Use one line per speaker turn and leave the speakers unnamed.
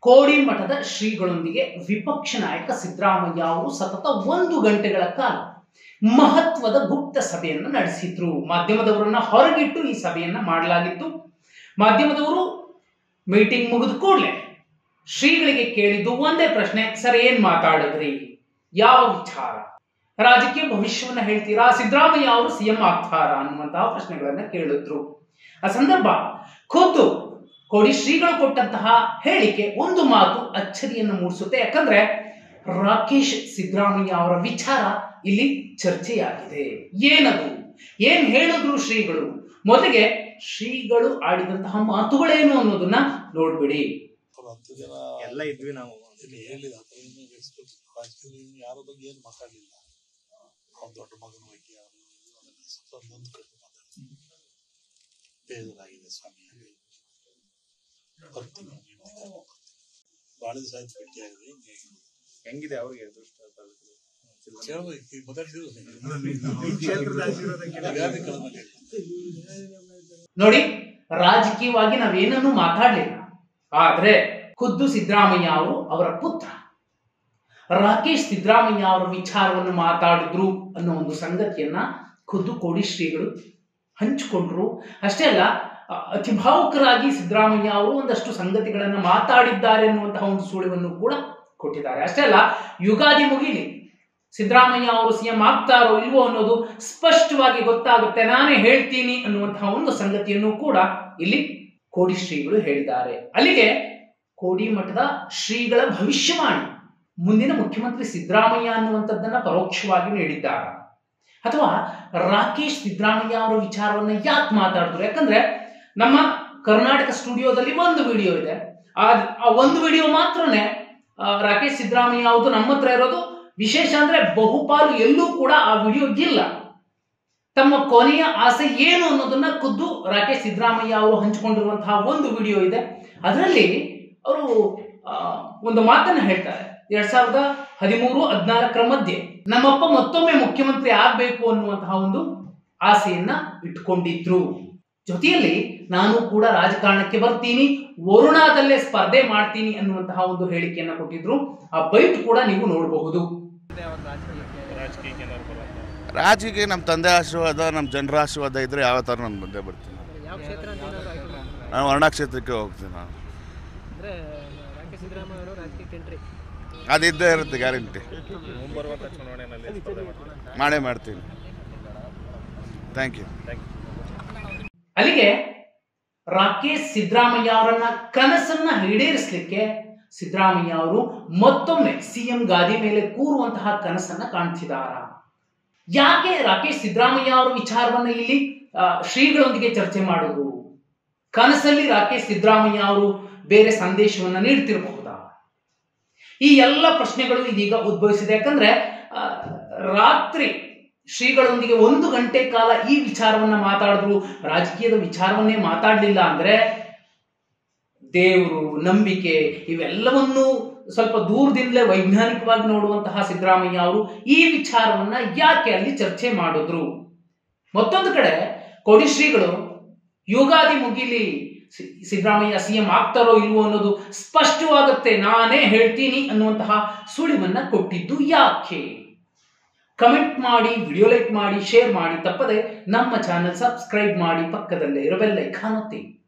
ಕೋಡಿಮಠದ ಶ್ರೀಗಳೊಂದಿಗೆ ವಿಪಕ್ಷ ನಾಯಕ ಸಿದ್ದರಾಮಯ್ಯ ಅವರು ಸತತ ಒಂದು ಗಂಟೆಗಳ ಕಾಲ ಮಹತ್ವದ ಗುಪ್ತ ಸಭೆಯನ್ನು ನಡೆಸಿದ್ರು ಮಾಧ್ಯಮದವರನ್ನ ಹೊರಗಿಟ್ಟು ಈ ಸಭೆಯನ್ನ ಮಾಡಲಾಗಿತ್ತು ಮಾಧ್ಯಮದವರು ಮೀಟಿಂಗ್ ಮುಗಿದ ಕೂಡಲೇ ಶ್ರೀಗಳಿಗೆ ಕೇಳಿದ್ದು ಒಂದೇ ಪ್ರಶ್ನೆ ಸರ್ ಏನ್ ಮಾತಾಡಿದ್ರಿ ಯಾವ ವಿಚಾರ ರಾಜಕೀಯ ಭವಿಷ್ಯವನ್ನ ಹೇಳ್ತೀರಾ ಸಿದ್ದರಾಮಯ್ಯ ಅವರು ಸಿಎಂ ಆಗ್ತಾರಾ ಅನ್ನುವಂತಹ ಪ್ರಶ್ನೆಗಳನ್ನ ಕೇಳಿದ್ರು ಆ ಸಂದರ್ಭ ಖುದ್ದು ಕೋಡಿ ಶ್ರೀಗಳು ಕೊಟ್ಟಂತಹ ಹೇಳಿಕೆ ಒಂದು ಮಾತು ಅಚ್ಚರಿಯನ್ನು ಮೂಡಿಸುತ್ತೆ ಯಾಕಂದ್ರೆ ರಾಕೇಶ್ ಸಿದ್ದರಾಮಯ್ಯ ಅವರ ವಿಚಾರ ಇಲ್ಲಿ ಚರ್ಚೆಯಾಗಿದೆ ಏನದು ಏನ್ ಹೇಳಿದ್ರು ಶ್ರೀಗಳು ಮೊದಲಿಗೆ ಶ್ರೀಗಳು ಆಡಿದಂತಹ ಮಾತುಗಳೇನು ಅನ್ನೋದನ್ನ ನೋಡ್ಬಿಡಿ
ಅವ್ರು ಹತ್ತು ಜನ
ಎಲ್ಲ ಇದ್ವಿ ನಾವು
ಇಲ್ಲಿ ಹೇಳಿದ ಆ ಥರ ಏನು ಎಕ್ಸ್ಪೆಕ್ಟ್ ರಾಜಕೀಯದಲ್ಲಿ ಯಾರ ಬಗ್ಗೆ ಏನು ಮಾತಾಡಲಿಲ್ಲ ಅವ್ರ ದೊಡ್ಡ ಮಗನ ಬಗ್ಗೆ ಅವ್ರು ಇವ್ರು ಅದೆಲ್ಲ ಸ್ವಲ್ಪ ನೊಂದು ಕಟ್ಟು ಮಾತಾಡ್ತಾರೆ ಬೇಜಾರಾಗಿದೆ ಸ್ವಾಮಿ ಬರ್ತೀನಿ ಭಾಳ ದಿವಸ ಆಯ್ತು ಭೇಟಿ ಆಗಿದೆ ಹಿಂಗಾಗಿ
ಹೆಂಗಿದೆ ಅವ್ರಿಗೆ ಅದೃಷ್ಟ ತಾಲೂಕು
ಕೇಳ್ಬೇಕು ಈಗ ಮಾತಾಡ್ತಿರೋದು
ಕ್ಷೇತ್ರದ ಆಶೀರ್ವಾದಕ್ಕೆ
ಗಾದಿ ಕಳೆದಲ್ಲಿ
ನೋಡಿ ರಾಜಕೀಯವಾಗಿ ನಾವೇನನ್ನು ಮಾತಾಡಲಿಲ್ಲ ಆದ್ರೆ ಖುದ್ದು ಸಿದ್ದರಾಮಯ್ಯ ಅವರು ಅವರ ಪುತ್ರ ರಾಕೇಶ್ ಸಿದ್ದರಾಮಯ್ಯ ಅವರ ವಿಚಾರವನ್ನು ಮಾತಾಡಿದ್ರು ಅನ್ನೋ ಒಂದು ಸಂಗತಿಯನ್ನ ಖುದ್ದು ಕೋಡಿ ಶ್ರೀಗಳು ಹಂಚಿಕೊಂಡ್ರು ಅಷ್ಟೇ ಅಲ್ಲ ಅ- ಅತಿ ಭಾವುಕರಾಗಿ ಸಿದ್ದರಾಮಯ್ಯ ಅವರು ಒಂದಷ್ಟು ಸಂಗತಿಗಳನ್ನು ಮಾತಾಡಿದ್ದಾರೆ ಅನ್ನುವಂತಹ ಒಂದು ಸುಳಿವನ್ನು ಕೂಡ ಕೊಟ್ಟಿದ್ದಾರೆ ಅಷ್ಟೇ ಅಲ್ಲ ಯುಗಾದಿ ಮುಗಿಲಿ ಸಿದ್ದರಾಮಯ್ಯ ಅವರು ಸಿಎಂ ಆಗ್ತಾರೋ ಇಲ್ವೋ ಅನ್ನೋದು ಸ್ಪಷ್ಟವಾಗಿ ಗೊತ್ತಾಗುತ್ತೆ ನಾನೇ ಹೇಳ್ತೀನಿ ಅನ್ನುವಂತಹ ಒಂದು ಸಂಗತಿಯನ್ನು ಕೂಡ ಇಲ್ಲಿ ಕೋಡಿ ಶ್ರೀಗಳು ಹೇಳಿದ್ದಾರೆ ಅಲ್ಲಿಗೆ ಕೋಡಿ ಮಠದ ಶ್ರೀಗಳ ಭವಿಷ್ಯವಾಣಿ ಮುಂದಿನ ಮುಖ್ಯಮಂತ್ರಿ ಸಿದ್ದರಾಮಯ್ಯ ಅನ್ನುವಂಥದ್ದನ್ನ ಪರೋಕ್ಷವಾಗಿ ನೀಡಿದ್ದಾರೆ ಅಥವಾ ರಾಕೇಶ್ ಸಿದ್ದರಾಮಯ್ಯ ಅವರ ವಿಚಾರವನ್ನ ಯಾಕೆ ಮಾತಾಡಿದ್ರು ಯಾಕಂದ್ರೆ ನಮ್ಮ ಕರ್ನಾಟಕ ಸ್ಟುಡಿಯೋದಲ್ಲಿ ಒಂದು ವಿಡಿಯೋ ಇದೆ ಆ ಆ ಒಂದು ವಿಡಿಯೋ ಮಾತ್ರನೇ ಆ, ರಾಕೇಶ್ ಸಿದ್ದರಾಮಯ್ಯ ಅವ್ರದ್ದು ನಮ್ಮ ಹತ್ರ ಇರೋದು ವಿಶೇಷ ಅಂದ್ರೆ ಬಹುಪಾಲು ಎಲ್ಲೂ ಕೂಡ ಆ ವಿಡಿಯೋ ಇಲ್ಲ ತಮ್ಮ ಕೊನೆಯ ಆಸೆ ಏನು ಅನ್ನೋದನ್ನ ಖುದ್ದು ರಾಕೇಶ್ ಸಿದ್ದರಾಮಯ್ಯ ಅವರು ಹಂಚಿಕೊಂಡಿರುವಂತಹ ಒಂದು ವಿಡಿಯೋ ಇದೆ ಅದರಲ್ಲಿ ಅವರು ಆ, ಒಂದು ಮಾತನ್ನ ಹೇಳ್ತಾರೆ ಎರಡ್ ಸಾವಿರದ ಹದಿಮೂರು ಹದಿನಾಲ್ಕರ ಮಧ್ಯೆ ನಮ್ಮಪ್ಪ ಮತ್ತೊಮ್ಮೆ ಮುಖ್ಯಮಂತ್ರಿ ಆಗ್ಬೇಕು ಅನ್ನುವಂತಹ ಒಂದು ಆಸೆಯನ್ನ ಇಟ್ಕೊಂಡಿದ್ರು ಜೊತೆಯಲ್ಲಿ ನಾನು ಕೂಡ ರಾಜಕಾರಣಕ್ಕೆ ಬರ್ತೀನಿ ವರುಣಾದಲ್ಲೇ ಸ್ಪರ್ಧೆ ಮಾಡ್ತೀನಿ ಅನ್ನುವಂತಹ ಒಂದು ಹೇಳಿಕೆಯನ್ನ ಕೊಟ್ಟಿದ್ರು ಆ ಬೈಟ್ ಕೂಡ ನೀವು ನೋಡಬಹುದು
ರಾಜಕೀಯಕ್ಕೆ ಏನಾದ್ರು ಬರುವಂತ
ರಾಜಕೀಯ ನಮ್ಮ ತಂದೆ ಆಶೀರ್ವಾದ ನಮ್ಮ ಜನರ ಆಶೀರ್ವಾದ ಇದ್ದರೆ ಯಾವ ಥರ ನಾನು ಬಂದೇ ಬರ್ತೀನಿ
ಯಾವ ಕ್ಷೇತ್ರ ಅಂತ ಏನಾದ್ರು ಆಯ್ಕೆ ಮಾಡಿ
ನಾನು ವರ್ಣ ಕ್ಷೇತ್ರಕ್ಕೆ ಹೋಗ್ತೀನಿ ನಾನು
ಅಂದರೆ ರಾಕೇಶ್ ಸಿದ್ದರಾಮಯ್ಯ ಅವರು ರಾಜಕೀಯಕ್ಕೆ ಎಂಟ್ರಿ
ಅದಿದ್ದೇ ಇರುತ್ತೆ ಗ್ಯಾರಂಟಿ
ಮುಂಬರುವಂತ ಚುನಾವಣೆಯಲ್ಲಿ ಸ್ಪರ್ಧೆ ಮಾಡ್ತಾರೆ
ಮಾಡೇ ಮಾಡ್ತೀನಿ ಥ್ಯಾಂಕ್ ಯು
ಥ್ಯಾಂಕ್ ಯು
ಅಲ್ಲಿಗೆ ರಾಕೇಶ್ ಸಿದ್ದರಾಮಯ್ಯ ಅವರನ್ನ ಕನಸನ್ನ ಈಡೇರಿಸಲಿಕ್ಕೆ ಸಿದ್ದರಾಮಯ್ಯ ಅವರು ಮತ್ತೊಮ್ಮೆ ಸಿಎಂ ಗಾದಿ ಮೇಲೆ ಕೂರುವಂತಹ ಕನಸನ್ನ ಕಾಣ್ತಿದಾರ ಯಾಕೆ ರಾಕೇಶ್ ಸಿದ್ದರಾಮಯ್ಯ ಅವರ ವಿಚಾರವನ್ನ ಇಲ್ಲಿ ಆ, ಶ್ರೀಗಳೊಂದಿಗೆ ಚರ್ಚೆ ಮಾಡುವುದು ಕನಸಲ್ಲಿ ರಾಕೇಶ್ ಸಿದ್ದರಾಮಯ್ಯ ಅವರು ಬೇರೆ ಸಂದೇಶವನ್ನ ನೀಡ್ತಿರಬಹುದಾ ಈ ಎಲ್ಲ ಪ್ರಶ್ನೆಗಳು ಇದೀಗ ಉದ್ಭವಿಸಿದೆ ಯಾಕಂದ್ರೆ ಆ, ರಾತ್ರಿ ಶ್ರೀಗಳೊಂದಿಗೆ ಒಂದು ಗಂಟೆ ಕಾಲ ಈ ವಿಚಾರವನ್ನ ಮಾತಾಡಿದ್ರು ರಾಜಕೀಯದ ವಿಚಾರವನ್ನೇ ಮಾತಾಡಲಿಲ್ಲ ಅಂದ್ರೆ ದೇವರು ನಂಬಿಕೆ ಇವೆಲ್ಲವನ್ನೂ ಸ್ವಲ್ಪ ದೂರದಿಂದಲೇ ವೈಜ್ಞಾನಿಕವಾಗಿ ನೋಡುವಂತಹ ಸಿದ್ದರಾಮಯ್ಯ ಅವರು ಈ ವಿಚಾರವನ್ನ ಯಾಕೆ ಅಲ್ಲಿ ಚರ್ಚೆ ಮಾಡಿದ್ರು ಮತ್ತೊಂದು ಕಡೆ ಕೋಡಿ ಶ್ರೀಗಳು ಯುಗಾದಿ ಮುಗಿಲಿ ಸಿ- ಸಿದ್ದರಾಮಯ್ಯ ಸಿಎಂ ಆಗ್ತಾರೋ ಇಲ್ವೋ ಅನ್ನೋದು ಸ್ಪಷ್ಟವಾಗುತ್ತೆ ನಾನೇ ಹೇಳ್ತೀನಿ ಅನ್ನುವಂತಹ ಸುಳಿವನ್ನ ಕೊಟ್ಟಿದ್ದು ಯಾಕೆ ಕಮೆಂಟ್ ಮಾಡಿ ವಿಡಿಯೋ ಲೈಕ್ ಮಾಡಿ ಶೇರ್ ಮಾಡಿ ತಪ್ಪದೆ ನಮ್ಮ ಚಾನೆಲ್ ಸಬ್ಸ್ಕ್ರೈಬ್ ಮಾಡಿ ಪಕ್ಕದಲ್ಲೇ ಇರೋ ಬೆಲ್ ಐಕಾನ್ ಒತ್ತಿ